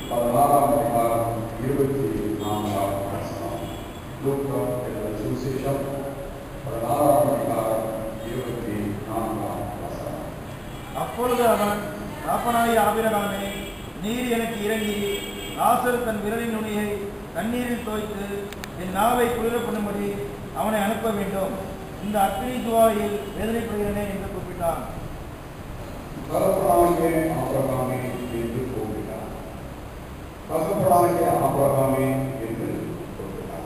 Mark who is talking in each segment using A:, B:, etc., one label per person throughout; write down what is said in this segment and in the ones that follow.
A: பதினாறாம் அதிகாரம் இருபத்தி நான்காம் வசனம் லூக்கா என்ற சுவிசேஷம் பதினாறாம் அதிகாரம் இருபத்தி நான்காம் வசனம்
B: அப்பொழுது அவன் காப்பனாய் ஆபிரகாமே நீர் எனக்கு இறங்கி லாசர் தன் விரலின் நுனியை தண்ணீரில் தோய்த்து என் நாவை குளிர பண்ணும்படி அவனை அனுப்ப வேண்டும் இந்த அக்னி துவாயில் வேதனைப்படுகிறேனே என்று கூப்பிட்டான்
A: தகப்பனாகிய ஆபிரகாமே என்று கூப்பிட்டார் தகப்பனாகிய ஆபிரகாமே என்று கூப்பிட்டார்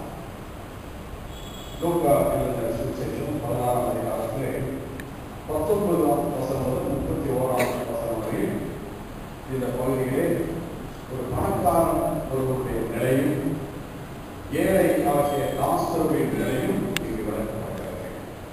A: லூக்கா எழுதின சுவிசேஷம் பதினாறாம் அதிகாரத்திலே பத்தொன்பதாம் வசனம் முதல் முப்பத்தி ஓராம் வசனம் வரையில் இந்த பகுதியிலே ஒரு பணக்காரன் ஒருவருடைய நிலையும் ஏழை ஆகிய லாஸ்தருடைய நிலையும் இங்கு விளக்கப்படுகிறது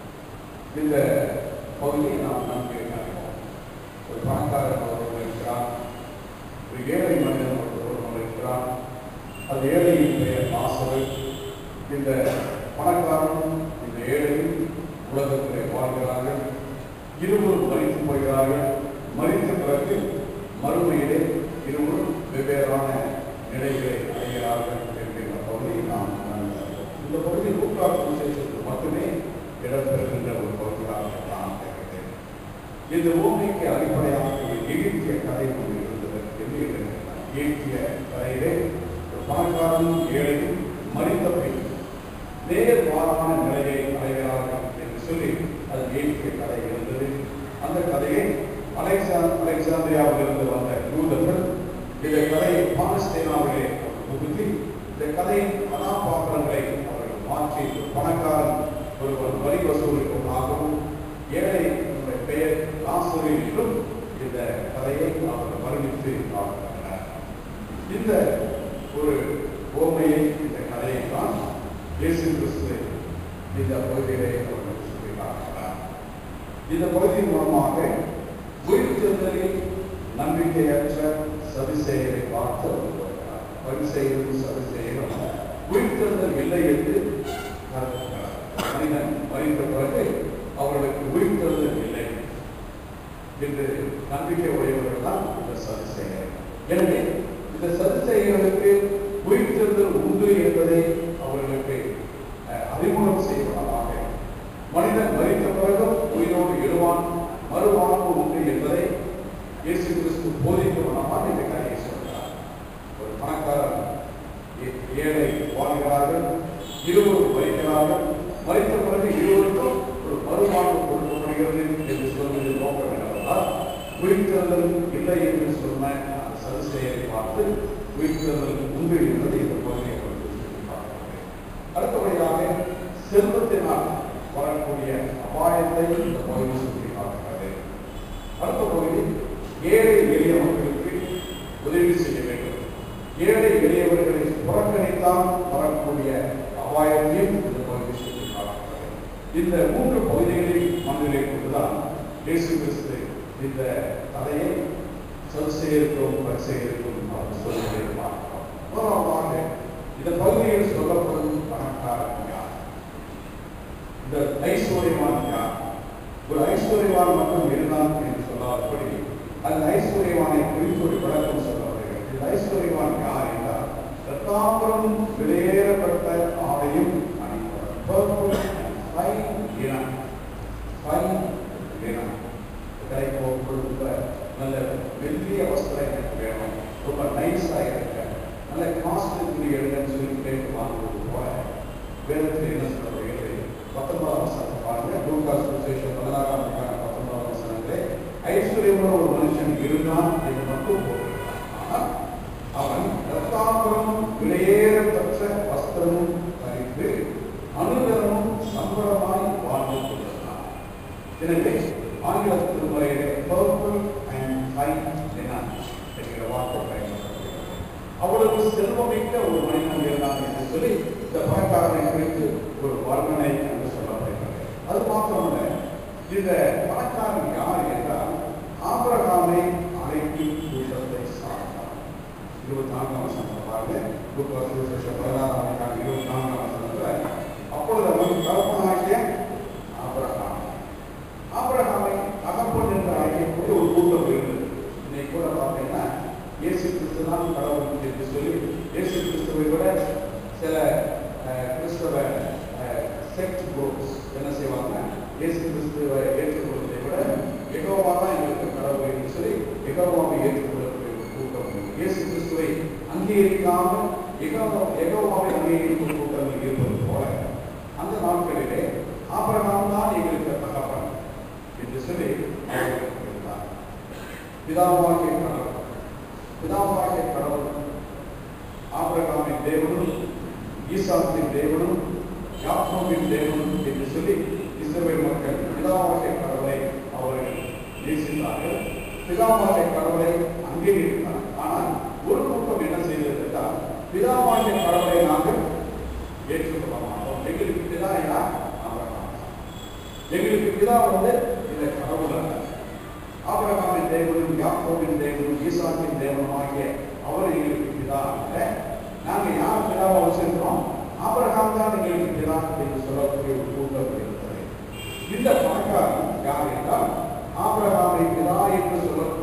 A: இந்த பகுதியை நாம் நன்கு அறிவோம் ஒரு பணக்காரன் ஒருவர் இருக்கிறார் ஒரு ஏழை மனிதன் ஒருவர் இருக்கிறார் அந்த ஏழையின் பெயர் லாசரு இந்த பணக்காரனும் இந்த ஏழையும் உலகத்திலே வாழ்கிறார்கள் இருவரும் மறித்து போகிறார்கள் மறித்த பிறகு மறுமையிலே இருவரும் வெவ்வேறான நிலைகளை அடைகிறார்கள் என்கின்ற பகுதியை நாம் நன்கு அறிவோம். இந்த பகுதி லூக்கா சுவிசேஷத்துக்கு மட்டுமே இடம்பெறுகின்ற ஒரு பகுதியாக நான் கேட்கிறேன் இந்த பூமிக்கு அடிப்படையாக ஒரு எகிப்திய கதை ஒன்று இருந்தது என்று எழுதுகிறார். எகிப்திய கதையிலே ஒரு பணக்காரனும் ஏழையும் மறித்த பின் நேர் மாறான நிலையை அடைகிறார்கள் என்று சொல்லி அது எகிப்திய கதை இருந்தது அந்த கதையை அலெக்சான் அலெக்சாந்திரியாவிலிருந்து வந்த யூதர்கள் இந்த கதையை பாலஸ்தீனாவிலே புகுத்தி இந்த கதையின் கதாபாத்திரங்களை அவர்கள் மாற்றி ஒரு பணக்காரன் ஒருவர் வரி வசூலிப்பதாகவும் ஏழை என்னுடைய பெயர் லாசரு என்றும் இந்த கதையை அவர்கள் வர்ணித்து பார்க்கின்றனர் இந்த ஒரு ஓமையை இந்த கதையை தான் இயேசு கிறிஸ்து இந்த பகுதியிலே அவர்கள் சொல்லி காட்டுகிறார் இந்த பகுதியின் மூலமாக உயிர்த்தெழுதலில் நம்பிக்கையற்ற சதிசெயலை பார்த்து அவர் வருகிறார் பரிசெயலும் சதிசெயலும் உயிர்த்தெழுதல் இல்லை என்று கருதுகிறார் மனிதன் மறித்த பிறகு அவர்களுக்கு உயிர்த்தெழுதல் இல்லை என்று நம்பிக்கை உடையவர்கள் தான் இந்த சதிசெயல் எனவே இந்த சதிசெயல்களுக்கு உயிர்த்தெழுதல் உண்டு என்பதை அவர்களுக்கு அஹ், அறிமுகம் செய்வதாக மனிதன் மறித்த பிறகும் உயிரோடு எழுவான் மறுவாழ்வு உண்டு என்பதை இயேசு கிறிஸ்து போதிக்கும் விதமாக இந்த கதையை சொல்கிறார் ஒரு பணக்காரன் ஏ- ஏழை வாழ்கிறார்கள் இருவரும் மறிக்கிறார்கள் மறித்த பிறகு இருவருக்கும் ஒரு மறுவாழ்வு கொடுக்கப்படுகிறது என்று சொல்வது நோக்கம் என்னவென்றால் உயிர்த்தெழுதல் இல்லை என்று சொன்ன அந்த சதுசெயலை பார்த்து உயிர்த்தெழுதல் உண்டு என்பதை இந்த பகுதியை கொண்டு சொல்லி பார்க்கிறேன். அடுத்தபடியாக செல்வத்தினால் வரக்கூடிய அபாயத்தை இந்த பகுதி சுற்றி பார்க்கிறது அடுத்த பகுதி ஏழை எளிய மக்களுக்கு உதவி செய்ய வேண்டும் ஏழை எளியவர்களை புறக்கணித்தால் வரக்கூடிய அபாயத்தையும் இந்த பகுதி சுற்றி பார்க்கிறது இந்த மூன்று பகுதிகளில் மனதிலே கொண்டுதான் இயேசு கிறிஸ்து இந்த கதையை சதுசெயருக்கும் பரிசெயருக்கும் அவர் சொல்வதை பார்க்கிறோம் முதலாவதாக இந்த பகுதியில் சொல்லப்படும் பணக்காரன் யார் இந்த ஐஸ்வர்யவான் யார் ஒரு ஐஸ்வர்யவான் மட்டும் இருந்தான் என்று சொல்லாதபடி அந்த ஐஸ்வர்யவானை குறித்து ஒரு விளக்கம் சொல்லப்படுகிறது இந்த ஐஸ்வர்யவான் யார் என்றால் ரத்தாம்பரம் வெளியேறப்பட்ட ஆடையும் அணிந்தவர் Purple and fine linen. Fine linen. கிடைக்கோ ரொம்ப நல்ல மெல்லிய வஸ்திரம் எனக்கு வேணும் ரொம்ப நைஸாக இருக்க நல்ல காஸ்ட்லி துணி எடுங்கன்னு சொல்லி கேட்டு வாங்குவது போல வேதத்தில் என்ன சொல்லப்படுகிறது பத்தொன்பதாம் வசனத்தை பாருங்க லூக்கா சுவிசேஷம் பதினாறாம் அதிகாரம் பத்தொன்பதாம் வசனத்திலே ஐஸ்வர்யமுள்ள ஒரு மனுஷன் இருந்தான் என்று மட்டும் போட்டிருக்கிறான் ஆனால் அவன் ரத்தாம்பரம் விலையேறப்பட்ட வஸ்திரமும் தரித்து அனுதரமும் சம்பளமாய் வாழ்ந்து கொண்டிருந்தான் எனவே ஆங்கிலத்தில் முறையிலே பர்பிள் அண்ட் ஃபைன் என என்கிற வார்த்தை பயன்படுத்தப்படுகிறது அவ்வளவு செல்வமிக்க ஒரு மனிதன் இருந்தான் என்று சொல்லி இந்த பணக்காரனை குறித்து ஒரு வர்ணனை என்று சொல்லப்படுகிறது அது மாத்திரமல்ல இந்த பணக்காரன் யார் என்றால் ஆபிரகாமை அழைக்கி கூட்டத்தை சார்ந்தார் இருபத்தி நான்காம் வருஷம் பாருங்க லூக்கா சுவிசேஷம் பதினாறாம் அதிகாரம் இருபத்தி நான்காம் வருஷத்துல அப்பொழுது அவன் தகப்பனாகிய ஆபிரகாம் ஆபிரகாமை தகப்பன் என்று அழைக்கக்கூடிய ஒரு கூட்டம் இருந்தது இன்னைக்கு கூட பார்த்தீங்கன்னா இயேசு கிறிஸ்து தான் கடவுள் கிறிஸ்துவை விட சில அஹ், கிறிஸ்தவ செக்ட் குரூப்ஸ் என்ன செய்வாங்க இயேசு கிறிஸ்துவை ஏற்றுக்கொள்வதை விட எகோவா தான் எங்களுக்கு கடவுள் என்று சொல்லி எகோவாவை ஏற்றுக்கொள்ளக்கூடிய ஒரு கூட்டம் உண்டு. இயேசு கிறிஸ்துவை அங்கீகரிக்காமல் எகோவா எகோவாவை அங்கீகரிக்கும் கூட்டங்கள் இருப்பது போல அந்த நாட்களிலே ஆபரகாம் தான் எங்களுக்கு தகப்பன் என்று சொல்லி அவர்கள் இருந்தார் பிதாவாகிய கடவுள் பிதாவாகிய கடவுள் ஆபிரகாமின் தேவனும் ஈசாக்கின் தேவனும் யாக்கோபின் தேவனும் என்று சொல்லி இஸ்ரவேல் மக்கள் பிதாவாகிய கடவுளை அவர்கள் நேசித்தார்கள் பிதாவாகிய கடவுளை அங்கீகரித்தார் ஆனால் ஒரு கூட்டம் என்ன செய்தது என்றால் பிதாவாகிய கடவுளை நாங்கள் ஏற்றுக்கொள்ள மாட்டோம் எங்களுக்கு பிதா யார் ஆபிரகாம் எங்களுக்கு பிதா வந்து இந்த கடவுள் அல்ல ஆபிரகாமின் தேவனும் யாக்கோபின் தேவனும் ஈசாக்கின் தேவனும் ஆகிய அவர் எங்களுக்கு பிதா அல்ல நாங்க யார் பிதாவை வச்சிருக்கிறோம் ஆபிரகாம் தான் எங்களுக்கு பிதா என்று சொல்லக்கூடிய ஒரு கூட்டம் இருக்கிறது இந்த பணக்காரன் யார் என்றால் ஆபிரகாமை பிதா என்று சொல்ல